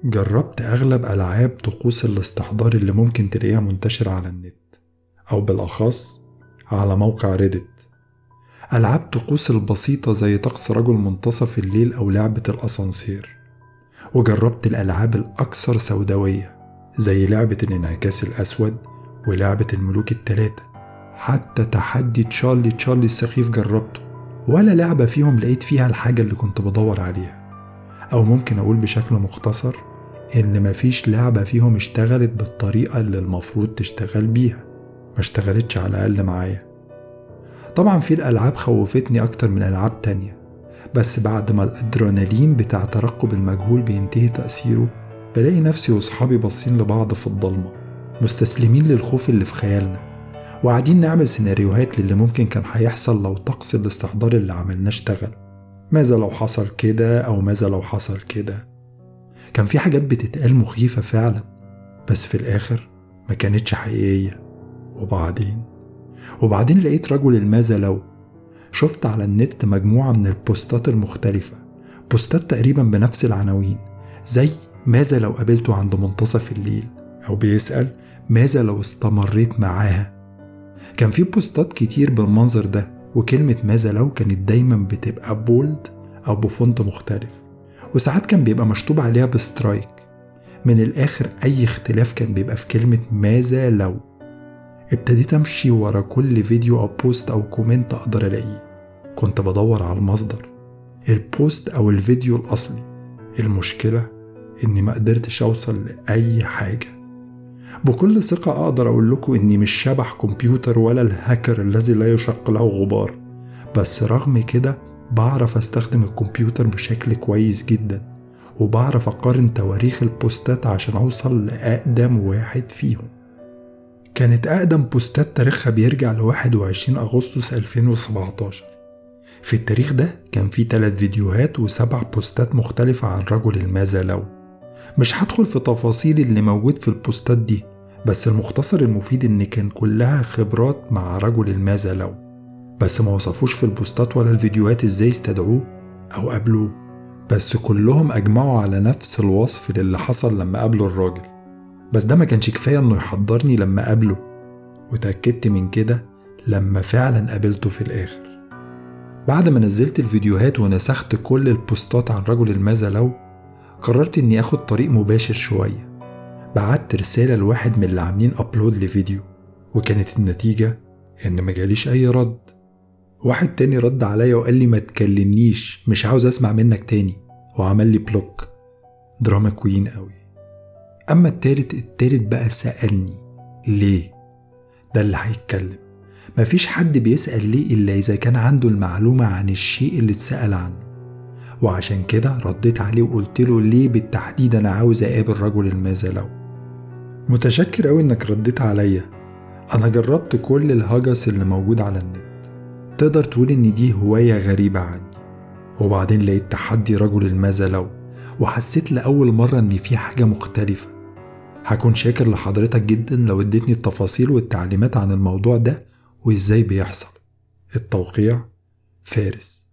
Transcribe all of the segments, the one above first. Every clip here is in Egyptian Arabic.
جربت أغلب ألعاب طقوس الاستحضار اللي ممكن تلاقيها منتشرة على النت أو بالأخص على موقع ريدت ألعاب طقوس البسيطة زي طقس رجل منتصف الليل أو لعبة الأسانسير وجربت الألعاب الأكثر سوداوية زي لعبة الانعكاس الأسود ولعبة الملوك التلاتة حتى تحدي تشارلي تشارلي السخيف جربته ولا لعبة فيهم لقيت فيها الحاجة اللي كنت بدور عليها أو ممكن أقول بشكل مختصر إن مفيش لعبة فيهم اشتغلت بالطريقة اللي المفروض تشتغل بيها ما اشتغلتش على الأقل معايا طبعا في الألعاب خوفتني أكتر من ألعاب تانية بس بعد ما الأدرينالين بتاع ترقب المجهول بينتهي تأثيره بلاقي نفسي وصحابي باصين لبعض في الضلمة مستسلمين للخوف اللي في خيالنا وقاعدين نعمل سيناريوهات للي ممكن كان هيحصل لو طقس الاستحضار اللي عملناه اشتغل ماذا لو حصل كده أو ماذا لو حصل كده كان في حاجات بتتقال مخيفة فعلا بس في الآخر ما كانتش حقيقية وبعدين وبعدين لقيت رجل الماذا لو شفت على النت مجموعة من البوستات المختلفة بوستات تقريبا بنفس العناوين زي ماذا لو قابلته عند منتصف الليل أو بيسأل ماذا لو استمريت معاها كان في بوستات كتير بالمنظر ده وكلمة ماذا لو كانت دايما بتبقى بولد أو بفونت مختلف وساعات كان بيبقى مشطوب عليها بسترايك من الآخر أي اختلاف كان بيبقى في كلمة ماذا لو ابتديت أمشي ورا كل فيديو أو بوست أو كومنت أقدر ألاقيه كنت بدور على المصدر البوست أو الفيديو الأصلي المشكلة إني ما قدرتش أوصل لأي حاجة بكل ثقة أقدر أقول لكم إني مش شبح كمبيوتر ولا الهاكر الذي لا يشق له غبار بس رغم كده بعرف أستخدم الكمبيوتر بشكل كويس جدا وبعرف أقارن تواريخ البوستات عشان أوصل لأقدم واحد فيهم كانت أقدم بوستات تاريخها بيرجع ل 21 أغسطس 2017 في التاريخ ده كان في تلات فيديوهات وسبع بوستات مختلفة عن رجل الماذا لو مش هدخل في تفاصيل اللي موجود في البوستات دي بس المختصر المفيد ان كان كلها خبرات مع رجل الماذا لو بس ما وصفوش في البوستات ولا الفيديوهات ازاي استدعوه او قابلوه بس كلهم اجمعوا على نفس الوصف للي حصل لما قابلوا الراجل بس ده ما كانش كفاية انه يحضرني لما قابله وتأكدت من كده لما فعلا قابلته في الاخر بعد ما نزلت الفيديوهات ونسخت كل البوستات عن رجل الماذا لو قررت اني اخد طريق مباشر شوية بعت رسالة لواحد من اللي عاملين ابلود لفيديو وكانت النتيجة ان ما جاليش اي رد واحد تاني رد عليا وقال لي ما تكلمنيش مش عاوز اسمع منك تاني وعمل لي بلوك دراما كوين قوي اما التالت التالت بقى سألني ليه ده اللي هيتكلم مفيش حد بيسأل ليه إلا إذا كان عنده المعلومة عن الشيء اللي اتسأل عنه وعشان كده رديت عليه وقلت له ليه بالتحديد أنا عاوز أقابل رجل الماذا لو متشكر أوي إنك رديت عليا أنا جربت كل الهجس اللي موجود على النت تقدر تقول إن دي هواية غريبة عني وبعدين لقيت تحدي رجل الماذا لو وحسيت لأول مرة إن في حاجة مختلفة هكون شاكر لحضرتك جدا لو اديتني التفاصيل والتعليمات عن الموضوع ده وازاي بيحصل التوقيع فارس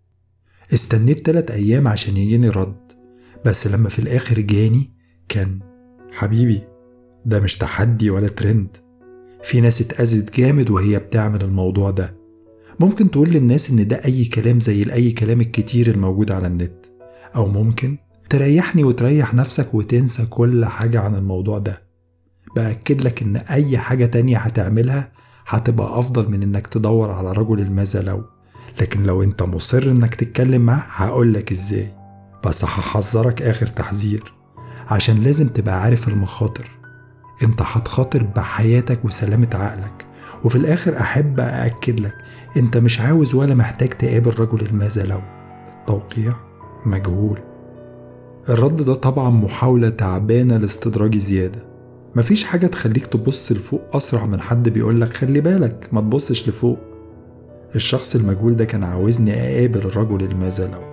استنيت تلات أيام عشان يجيني رد بس لما في الآخر جاني كان حبيبي ده مش تحدي ولا ترند في ناس اتأذت جامد وهي بتعمل الموضوع ده ممكن تقول للناس إن ده أي كلام زي الأي كلام الكتير الموجود على النت أو ممكن تريحني وتريح نفسك وتنسى كل حاجة عن الموضوع ده بأكد لك إن أي حاجة تانية هتعملها هتبقى أفضل من إنك تدور على رجل الماذا لو لكن لو أنت مصر إنك تتكلم معاه هقولك إزاي بس هحذرك آخر تحذير عشان لازم تبقى عارف المخاطر أنت هتخاطر بحياتك وسلامة عقلك وفي الآخر أحب أأكد لك أنت مش عاوز ولا محتاج تقابل رجل الماذا لو التوقيع مجهول الرد ده طبعا محاولة تعبانة لاستدراجي زيادة مفيش حاجة تخليك تبص لفوق أسرع من حد بيقولك خلي بالك ما تبصش لفوق الشخص المجهول ده كان عاوزني أقابل الرجل الماذا لو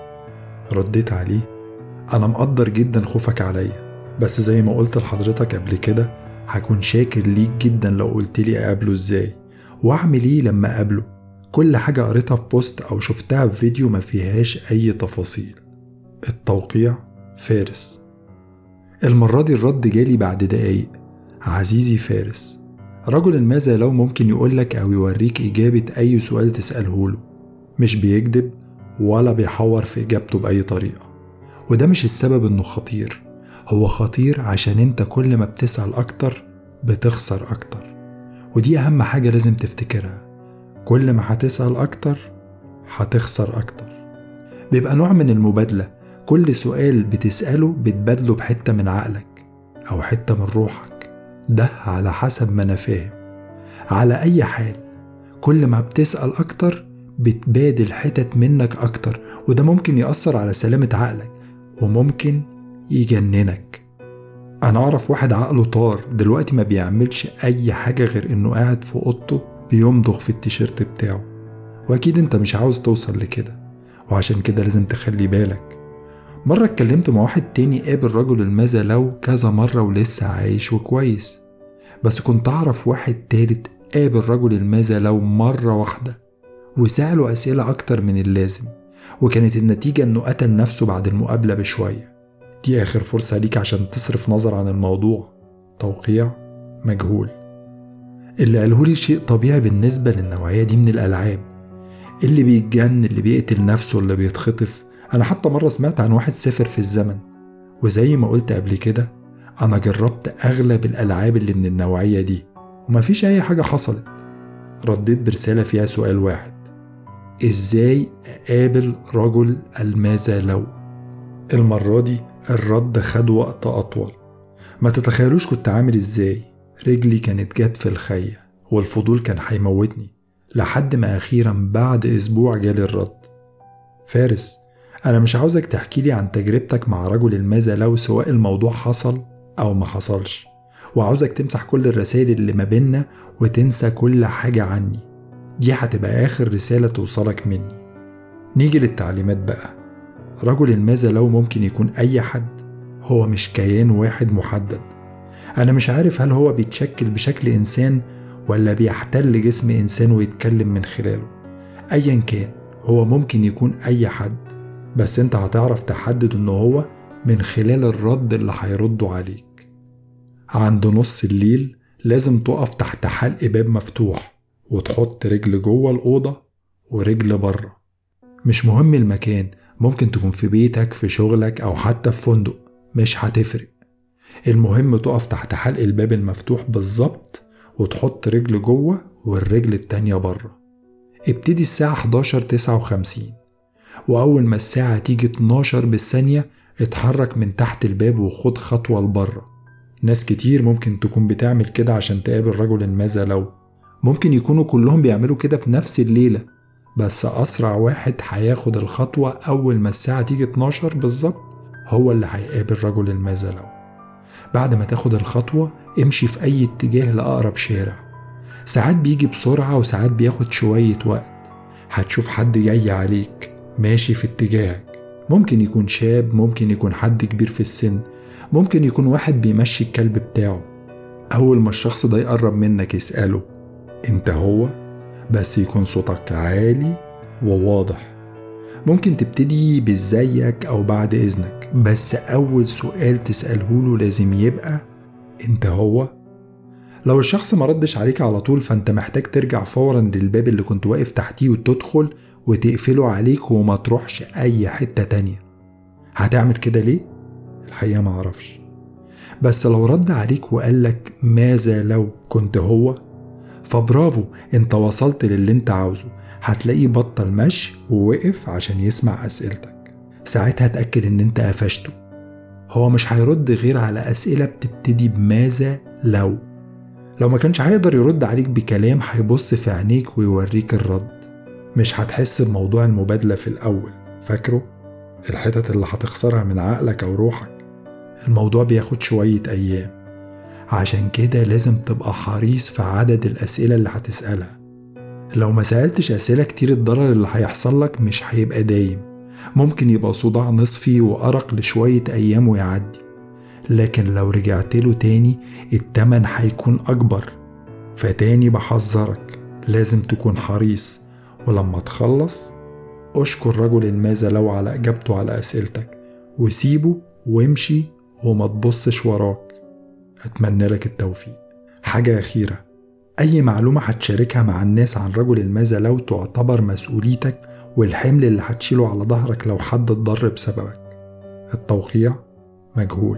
رديت عليه أنا مقدر جدا خوفك عليا بس زي ما قلت لحضرتك قبل كده هكون شاكر ليك جدا لو قلت لي أقابله إزاي وأعمل إيه لما أقابله كل حاجة قريتها في بوست أو شفتها في فيديو ما فيهاش أي تفاصيل التوقيع فارس المرة دي الرد جالي بعد دقايق عزيزي فارس رجل ماذا لو ممكن يقولك أو يوريك إجابة أي سؤال تسأله له مش بيكذب ولا بيحور في إجابته بأي طريقة وده مش السبب إنه خطير هو خطير عشان انت كل ما بتسأل أكتر بتخسر أكتر ودي أهم حاجة لازم تفتكرها كل ما هتسأل أكتر هتخسر أكتر بيبقى نوع من المبادلة كل سؤال بتسأله بتبادله بحتة من عقلك أو حتة من روحك ده على حسب ما أنا فاهم على أي حال كل ما بتسأل أكتر بتبادل حتت منك أكتر وده ممكن يأثر على سلامة عقلك وممكن يجننك أنا أعرف واحد عقله طار دلوقتي ما بيعملش أي حاجة غير إنه قاعد في أوضته بيمضغ في التيشيرت بتاعه وأكيد أنت مش عاوز توصل لكده وعشان كده لازم تخلي بالك مرة اتكلمت مع واحد تاني قابل رجل الماذا لو كذا مرة ولسه عايش وكويس بس كنت أعرف واحد تالت قابل رجل الماذا لو مرة واحدة وسأله أسئلة أكتر من اللازم وكانت النتيجة إنه قتل نفسه بعد المقابلة بشوية دي آخر فرصة ليك عشان تصرف نظر عن الموضوع توقيع مجهول اللي قاله لي شيء طبيعي بالنسبة للنوعية دي من الألعاب اللي بيتجن اللي بيقتل نفسه اللي بيتخطف أنا حتى مرة سمعت عن واحد سافر في الزمن وزي ما قلت قبل كده أنا جربت أغلب الألعاب اللي من النوعية دي ومفيش أي حاجة حصلت رديت برسالة فيها سؤال واحد إزاي أقابل رجل الماذا لو المرة دي الرد خد وقت أطول ما تتخيلوش كنت عامل إزاي رجلي كانت جت في الخية والفضول كان هيموتني لحد ما أخيرا بعد أسبوع جالي الرد فارس أنا مش عاوزك تحكي لي عن تجربتك مع رجل الماذا لو سواء الموضوع حصل أو ما حصلش وعاوزك تمسح كل الرسائل اللي ما بينا وتنسى كل حاجة عني دي هتبقى آخر رسالة توصلك مني نيجي للتعليمات بقى رجل الماذا لو ممكن يكون أي حد هو مش كيان واحد محدد أنا مش عارف هل هو بيتشكل بشكل إنسان ولا بيحتل جسم إنسان ويتكلم من خلاله أيا كان هو ممكن يكون أي حد بس أنت هتعرف تحدد إنه هو من خلال الرد اللي هيرده عليك عند نص الليل لازم تقف تحت حلق باب مفتوح وتحط رجل جوه الأوضة ورجل بره مش مهم المكان ممكن تكون في بيتك في شغلك أو حتى في فندق مش هتفرق المهم تقف تحت حلق الباب المفتوح بالظبط وتحط رجل جوه والرجل التانية بره ابتدي الساعة 11 59 وأول ما الساعة تيجي 12 بالثانية اتحرك من تحت الباب وخد خطوة لبره ناس كتير ممكن تكون بتعمل كده عشان تقابل رجل ماذا لو ممكن يكونوا كلهم بيعملوا كده في نفس الليلة بس أسرع واحد هياخد الخطوة أول ما الساعة تيجي 12 بالظبط هو اللي هيقابل رجل الماذا لو بعد ما تاخد الخطوة امشي في أي اتجاه لأقرب شارع ساعات بيجي بسرعة وساعات بياخد شوية وقت هتشوف حد جاي عليك ماشي في اتجاهك ممكن يكون شاب ممكن يكون حد كبير في السن ممكن يكون واحد بيمشي الكلب بتاعه أول ما الشخص ده يقرب منك اسأله انت هو بس يكون صوتك عالي وواضح ممكن تبتدي بازيك او بعد اذنك بس اول سؤال تساله له لازم يبقى انت هو لو الشخص ما ردش عليك على طول فانت محتاج ترجع فورا للباب اللي كنت واقف تحتيه وتدخل وتقفله عليك وما تروحش اي حتة تانية هتعمل كده ليه؟ الحقيقة ما اعرفش بس لو رد عليك وقالك ماذا لو كنت هو فبرافو انت وصلت للي انت عاوزه هتلاقيه بطل مشي ووقف عشان يسمع اسئلتك ساعتها اتأكد ان انت قفشته هو مش هيرد غير على اسئلة بتبتدي بماذا لو لو ما كانش هيقدر يرد عليك بكلام هيبص في عينيك ويوريك الرد مش هتحس بموضوع المبادلة في الأول فاكره؟ الحتت اللي هتخسرها من عقلك أو روحك الموضوع بياخد شوية أيام عشان كده لازم تبقى حريص في عدد الأسئلة اللي هتسألها لو ما سألتش أسئلة كتير الضرر اللي هيحصل لك مش هيبقى دايم ممكن يبقى صداع نصفي وأرق لشوية أيام ويعدي لكن لو رجعت له تاني التمن هيكون أكبر فتاني بحذرك لازم تكون حريص ولما تخلص اشكر رجل الماذا لو على إجابته على أسئلتك وسيبه وامشي وما تبصش وراك أتمنى لك التوفيق حاجة أخيرة أي معلومة هتشاركها مع الناس عن رجل الماذا لو تعتبر مسؤوليتك والحمل اللي هتشيله على ظهرك لو حد اتضر بسببك التوقيع مجهول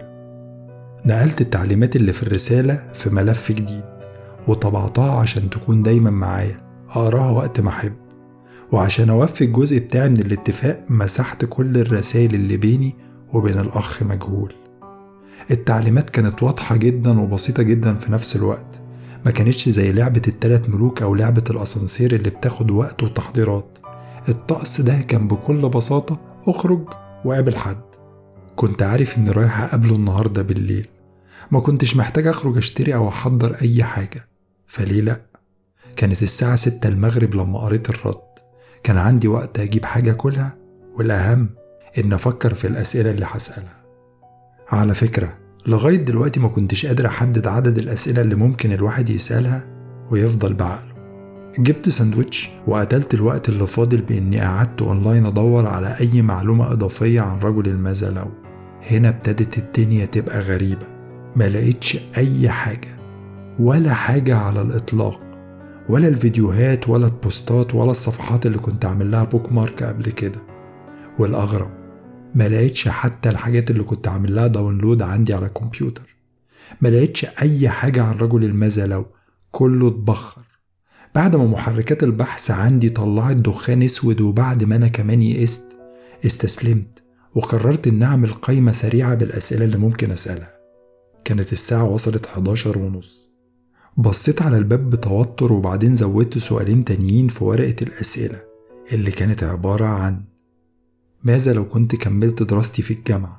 نقلت التعليمات اللي في الرسالة في ملف جديد وطبعتها عشان تكون دايما معايا أقراها وقت ما أحب وعشان أوفي الجزء بتاعي من الاتفاق مسحت كل الرسائل اللي بيني وبين الأخ مجهول التعليمات كانت واضحة جدا وبسيطة جدا في نفس الوقت ما كانتش زي لعبة التلات ملوك أو لعبة الأسانسير اللي بتاخد وقت وتحضيرات الطقس ده كان بكل بساطة اخرج وقابل حد كنت عارف اني رايح اقابله النهاردة بالليل ما كنتش محتاج اخرج اشتري او احضر اي حاجة فليه لأ كانت الساعة ستة المغرب لما قريت الرد كان عندي وقت اجيب حاجة كلها والاهم ان افكر في الاسئلة اللي هسألها على فكرة لغاية دلوقتي ما كنتش قادر احدد عدد الاسئلة اللي ممكن الواحد يسألها ويفضل بعقله جبت ساندوتش وقتلت الوقت اللي فاضل بإني قعدت أونلاين أدور على أي معلومة إضافية عن رجل الماذا لو هنا ابتدت الدنيا تبقى غريبة ما لقيتش أي حاجة ولا حاجة على الإطلاق ولا الفيديوهات ولا البوستات ولا الصفحات اللي كنت عامل لها بوك مارك قبل كده والأغرب ما لقيتش حتى الحاجات اللي كنت عامل لها داونلود عندي على الكمبيوتر ما لقيتش أي حاجة عن رجل الماذا لو كله اتبخر بعد ما محركات البحث عندي طلعت دخان اسود وبعد ما انا كمان يئست استسلمت وقررت ان اعمل قايمة سريعة بالاسئلة اللي ممكن اسألها كانت الساعة وصلت 11 ونص بصيت على الباب بتوتر وبعدين زودت سؤالين تانيين في ورقة الأسئلة اللي كانت عبارة عن ماذا لو كنت كملت دراستي في الجامعة؟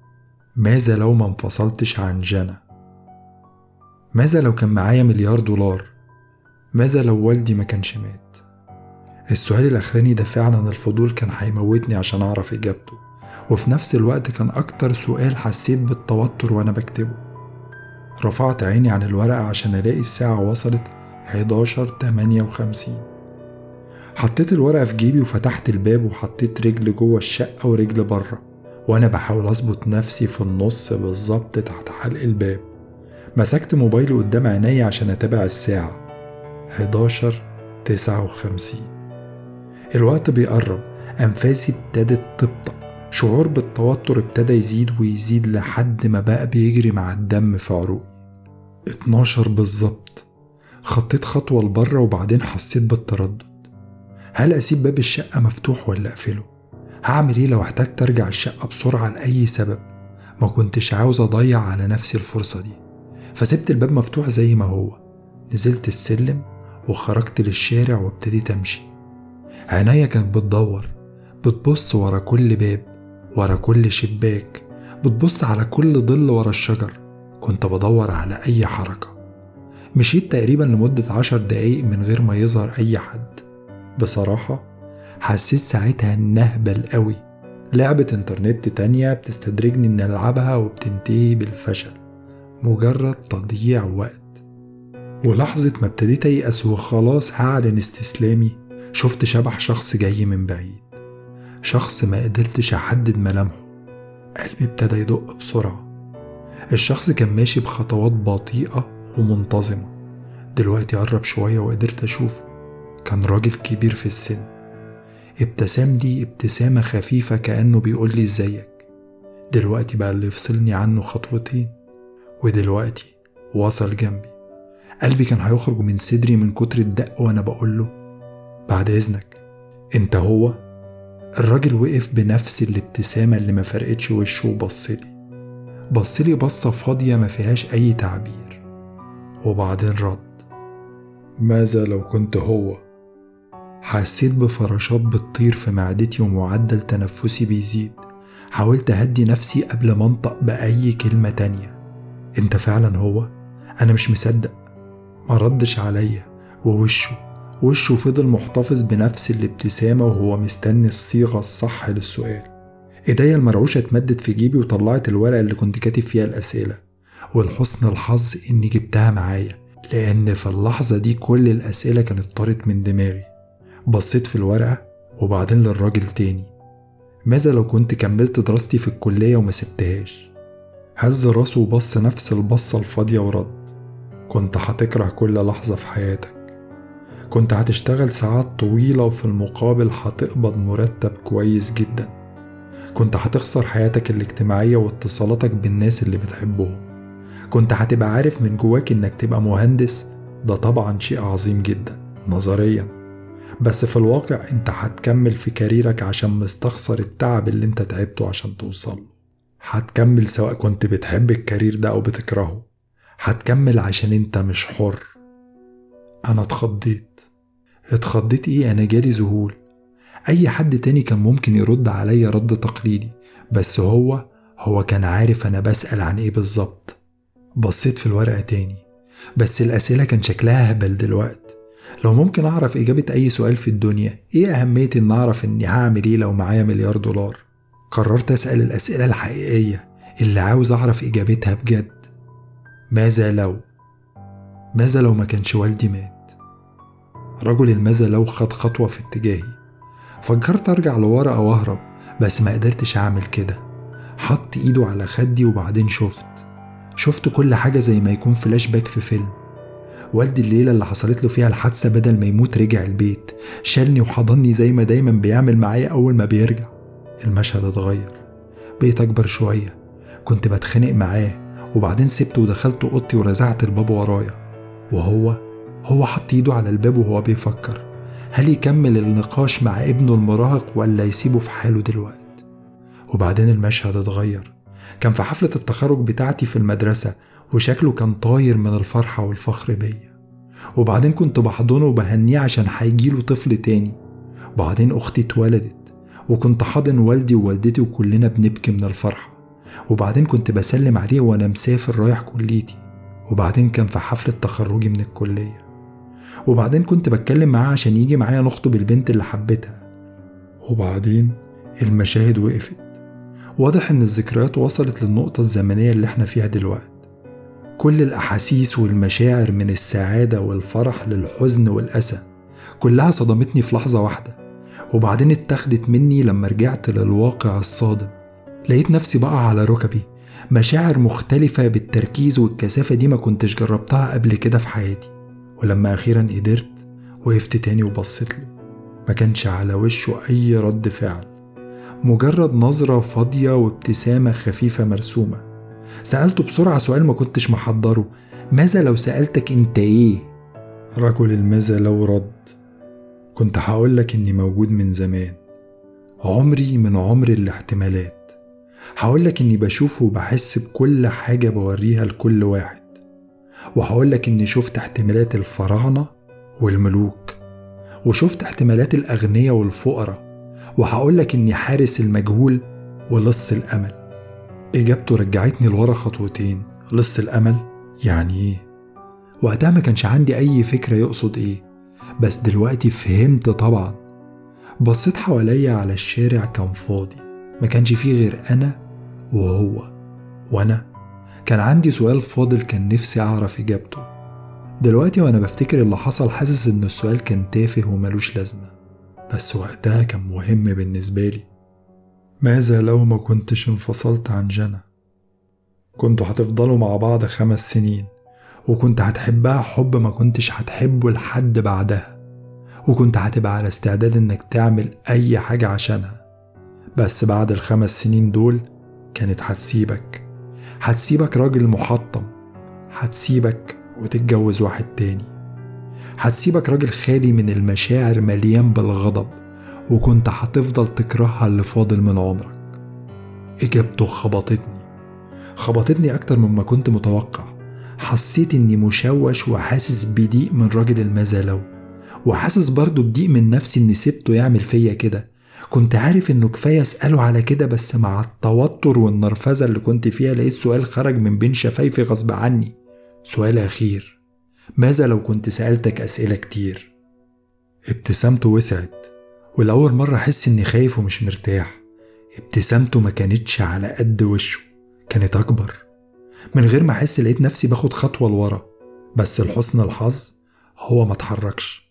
ماذا لو ما انفصلتش عن جنى؟ ماذا لو كان معايا مليار دولار ماذا لو والدي ما كانش مات السؤال الأخراني ده فعلا الفضول كان هيموتني عشان أعرف إجابته وفي نفس الوقت كان أكتر سؤال حسيت بالتوتر وأنا بكتبه رفعت عيني عن الورقة عشان ألاقي الساعة وصلت 11 58 حطيت الورقة في جيبي وفتحت الباب وحطيت رجل جوه الشقة ورجل بره وأنا بحاول أظبط نفسي في النص بالظبط تحت حلق الباب مسكت موبايلي قدام عيني عشان أتابع الساعة 11 59 الوقت بيقرب أنفاسي ابتدت تبطأ شعور بالتوتر ابتدى يزيد ويزيد لحد ما بقى بيجري مع الدم في عروقي 12 بالظبط خطيت خطوة لبره وبعدين حسيت بالتردد هل أسيب باب الشقة مفتوح ولا أقفله؟ هعمل إيه لو احتجت أرجع الشقة بسرعة لأي سبب؟ ما كنتش عاوز أضيع على نفسي الفرصة دي فسبت الباب مفتوح زي ما هو نزلت السلم وخرجت للشارع وابتديت أمشي عينيا كانت بتدور بتبص ورا كل باب ورا كل شباك بتبص على كل ظل ورا الشجر كنت بدور على أي حركة مشيت تقريبا لمدة عشر دقايق من غير ما يظهر أي حد بصراحة حسيت ساعتها إنها قوي لعبة انترنت تانية بتستدرجني إن ألعبها وبتنتهي بالفشل مجرد تضييع وقت ولحظة ما ابتديت أيأس وخلاص هعلن استسلامي شفت شبح شخص جاي من بعيد شخص ما قدرتش أحدد ملامحه قلبي ابتدى يدق بسرعة الشخص كان ماشي بخطوات بطيئة ومنتظمة دلوقتي قرب شوية وقدرت أشوفه كان راجل كبير في السن ابتسام دي ابتسامة خفيفة كأنه بيقول لي ازيك دلوقتي بقى اللي يفصلني عنه خطوتين ودلوقتي وصل جنبي قلبي كان هيخرج من صدري من كتر الدق وانا بقول له بعد اذنك انت هو الراجل وقف بنفس الابتسامة اللي ما فرقتش وشه وبصلي بصلي بصة فاضية ما فيهاش أي تعبير وبعدين رد ماذا لو كنت هو حسيت بفراشات بتطير في معدتي ومعدل تنفسي بيزيد حاولت أهدي نفسي قبل ما أنطق بأي كلمة تانية أنت فعلا هو أنا مش مصدق ما ردش عليا ووشه وشه فضل محتفظ بنفس الابتسامة وهو مستني الصيغة الصح للسؤال ايديا المرعوشة اتمدت في جيبي وطلعت الورقة اللي كنت كاتب فيها الأسئلة ولحسن الحظ إني جبتها معايا لأن في اللحظة دي كل الأسئلة كانت طارت من دماغي بصيت في الورقة وبعدين للراجل تاني ماذا لو كنت كملت دراستي في الكلية وما سبتهاش هز راسه وبص نفس البصة الفاضية ورد كنت هتكره كل لحظة في حياتك كنت هتشتغل ساعات طويلة وفي المقابل هتقبض مرتب كويس جدا كنت هتخسر حياتك الاجتماعية واتصالاتك بالناس اللي بتحبهم كنت هتبقى عارف من جواك انك تبقى مهندس ده طبعا شيء عظيم جدا نظريا بس في الواقع انت هتكمل في كاريرك عشان مستخسر التعب اللي انت تعبته عشان توصل له هتكمل سواء كنت بتحب الكارير ده او بتكرهه هتكمل عشان انت مش حر انا اتخضيت اتخضيت ايه انا جالي ذهول اي حد تاني كان ممكن يرد عليا رد تقليدي بس هو هو كان عارف انا بسأل عن ايه بالظبط بصيت في الورقة تاني بس الأسئلة كان شكلها هبل دلوقت لو ممكن أعرف إجابة أي سؤال في الدنيا إيه أهمية إن أعرف إني هعمل إيه لو معايا مليار دولار قررت أسأل الأسئلة الحقيقية اللي عاوز أعرف إجابتها بجد ماذا لو ماذا لو ما كانش والدي مات رجل الماذا لو خد خطوة في اتجاهي فكرت أرجع لورا أو أهرب بس ما قدرتش أعمل كده حط إيده على خدي وبعدين شفت شفت كل حاجة زي ما يكون فلاش باك في فيلم والدي الليلة اللي حصلت له فيها الحادثة بدل ما يموت رجع البيت شالني وحضني زي ما دايما بيعمل معايا أول ما بيرجع المشهد اتغير بقيت أكبر شوية كنت بتخانق معاه وبعدين سبته ودخلت أوضتي ورزعت الباب ورايا وهو هو حط ايده على الباب وهو بيفكر هل يكمل النقاش مع ابنه المراهق ولا يسيبه في حاله دلوقتي وبعدين المشهد اتغير كان في حفلة التخرج بتاعتي في المدرسة وشكله كان طاير من الفرحة والفخر بيا وبعدين كنت بحضنه وبهنيه عشان هيجيله طفل تاني وبعدين أختي اتولدت وكنت حاضن والدي ووالدتي وكلنا بنبكي من الفرحة وبعدين كنت بسلم عليه وأنا مسافر رايح كليتي وبعدين كان في حفلة تخرجي من الكلية وبعدين كنت بتكلم معاه عشان يجي معايا نخطب البنت اللي حبيتها وبعدين المشاهد وقفت واضح إن الذكريات وصلت للنقطة الزمنية اللي احنا فيها دلوقتي كل الأحاسيس والمشاعر من السعادة والفرح للحزن والأسى كلها صدمتني في لحظة واحدة وبعدين اتاخدت مني لما رجعت للواقع الصادم لقيت نفسي بقى على ركبي مشاعر مختلفة بالتركيز والكثافة دي ما كنتش جربتها قبل كده في حياتي ولما أخيرا قدرت وقفت تاني وبصيت له ما كانش على وشه أي رد فعل مجرد نظرة فاضية وابتسامة خفيفة مرسومة سألته بسرعة سؤال ما كنتش محضره ماذا لو سألتك انت ايه؟ رجل الماذا لو رد كنت هقولك اني موجود من زمان عمري من عمر الاحتمالات هقولك اني بشوف وبحس بكل حاجة بوريها لكل واحد وهقولك اني شفت احتمالات الفراعنة والملوك وشفت احتمالات الأغنياء والفقراء وهقولك إني حارس المجهول ولص الأمل إجابته رجعتني لورا خطوتين لص الأمل يعني إيه؟ وقتها ما كانش عندي أي فكرة يقصد إيه بس دلوقتي فهمت طبعا بصيت حواليا على الشارع كان فاضي ما كانش فيه غير أنا وهو وأنا كان عندي سؤال فاضل كان نفسي أعرف إجابته دلوقتي وأنا بفتكر اللي حصل حاسس إن السؤال كان تافه وملوش لازمة بس وقتها كان مهم بالنسبة لي ماذا لو ما كنتش انفصلت عن جنى كنتوا هتفضلوا مع بعض خمس سنين وكنت هتحبها حب ما كنتش هتحبه لحد بعدها وكنت هتبقى على استعداد انك تعمل اي حاجة عشانها بس بعد الخمس سنين دول كانت هتسيبك هتسيبك راجل محطم هتسيبك وتتجوز واحد تاني هتسيبك راجل خالي من المشاعر مليان بالغضب وكنت هتفضل تكرهها اللي فاضل من عمرك إجابته خبطتني خبطتني أكتر مما كنت متوقع حسيت إني مشوش وحاسس بضيق من راجل الماذا لو وحاسس برضه بضيق من نفسي إني سبته يعمل فيا كده كنت عارف إنه كفاية أسأله على كده بس مع التوتر والنرفزة اللي كنت فيها لقيت سؤال خرج من بين شفايفي غصب عني سؤال أخير ماذا لو كنت سألتك أسئلة كتير؟ ابتسامته وسعت والأول مرة أحس إني خايف ومش مرتاح ابتسامته ما كانتش على قد وشه كانت أكبر من غير ما أحس لقيت نفسي باخد خطوة لورا بس لحسن الحظ هو ما اتحركش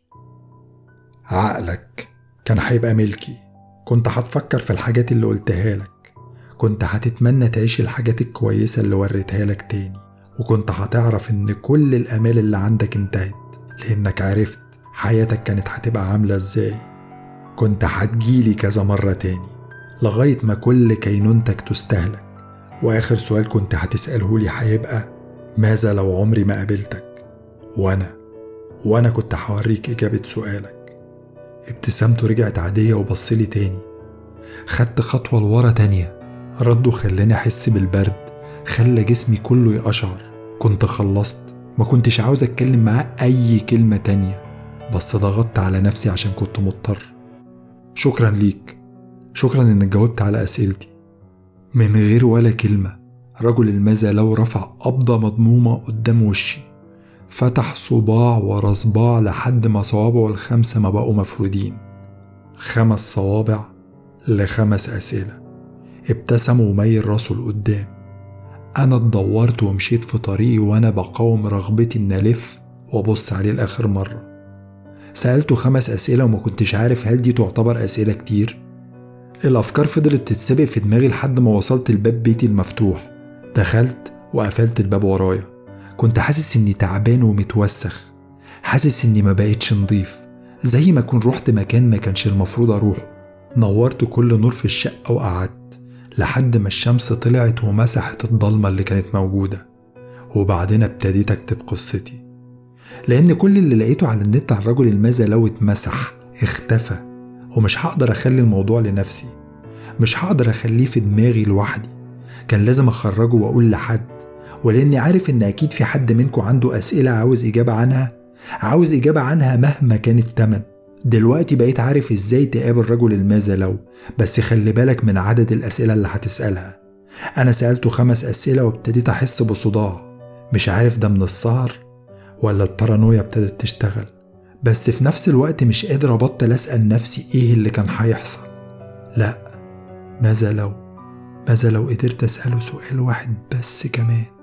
عقلك كان هيبقى ملكي كنت هتفكر في الحاجات اللي قلتها لك كنت هتتمنى تعيش الحاجات الكويسة اللي وريتها لك تاني وكنت هتعرف إن كل الآمال اللي عندك انتهت لأنك عرفت حياتك كانت هتبقى عاملة إزاي كنت هتجيلي كذا مرة تاني لغاية ما كل كينونتك تستهلك وآخر سؤال كنت هتسأله لي هيبقى ماذا لو عمري ما قابلتك وأنا وأنا كنت هوريك إجابة سؤالك ابتسامته رجعت عادية وبصلي تاني خدت خطوة لورا تانية رده خلاني أحس بالبرد خلى جسمي كله يقشعر كنت خلصت ما كنتش عاوز أتكلم معاه أي كلمة تانية بس ضغطت على نفسي عشان كنت مضطر شكرا ليك شكرا إنك جاوبت على أسئلتي من غير ولا كلمة رجل الماذا لو رفع قبضة مضمومة قدام وشي فتح صباع ورا صباع لحد ما صوابعه الخمسة ما بقوا مفرودين خمس صوابع لخمس أسئلة ابتسم وميل راسه لقدام أنا اتدورت ومشيت في طريقي وأنا بقاوم رغبتي إن ألف وأبص عليه لآخر مرة سألته خمس أسئلة وما كنتش عارف هل دي تعتبر أسئلة كتير الأفكار فضلت تتسابق في دماغي لحد ما وصلت لباب بيتي المفتوح دخلت وقفلت الباب ورايا كنت حاسس إني تعبان ومتوسخ حاسس إني ما بقيتش نضيف زي ما كنت رحت مكان ما كانش المفروض أروحه نورت كل نور في الشقة وقعدت لحد ما الشمس طلعت ومسحت الضلمة اللي كانت موجودة وبعدين ابتديت أكتب قصتي لأن كل اللي لقيته على النت عن رجل الماذا لو اتمسح اختفى ومش هقدر أخلي الموضوع لنفسي مش هقدر أخليه في دماغي لوحدي كان لازم أخرجه وأقول لحد ولأني عارف إن أكيد في حد منكم عنده أسئلة عاوز إجابة عنها عاوز إجابة عنها مهما كان التمن دلوقتي بقيت عارف إزاي تقابل رجل الماذا لو بس خلي بالك من عدد الأسئلة اللي هتسألها أنا سألته خمس أسئلة وابتديت أحس بصداع مش عارف ده من السهر ولا البارانويا ابتدت تشتغل بس في نفس الوقت مش قادر أبطل أسأل نفسي إيه اللي كان هيحصل لا ماذا لو ماذا لو قدرت أسأله سؤال واحد بس كمان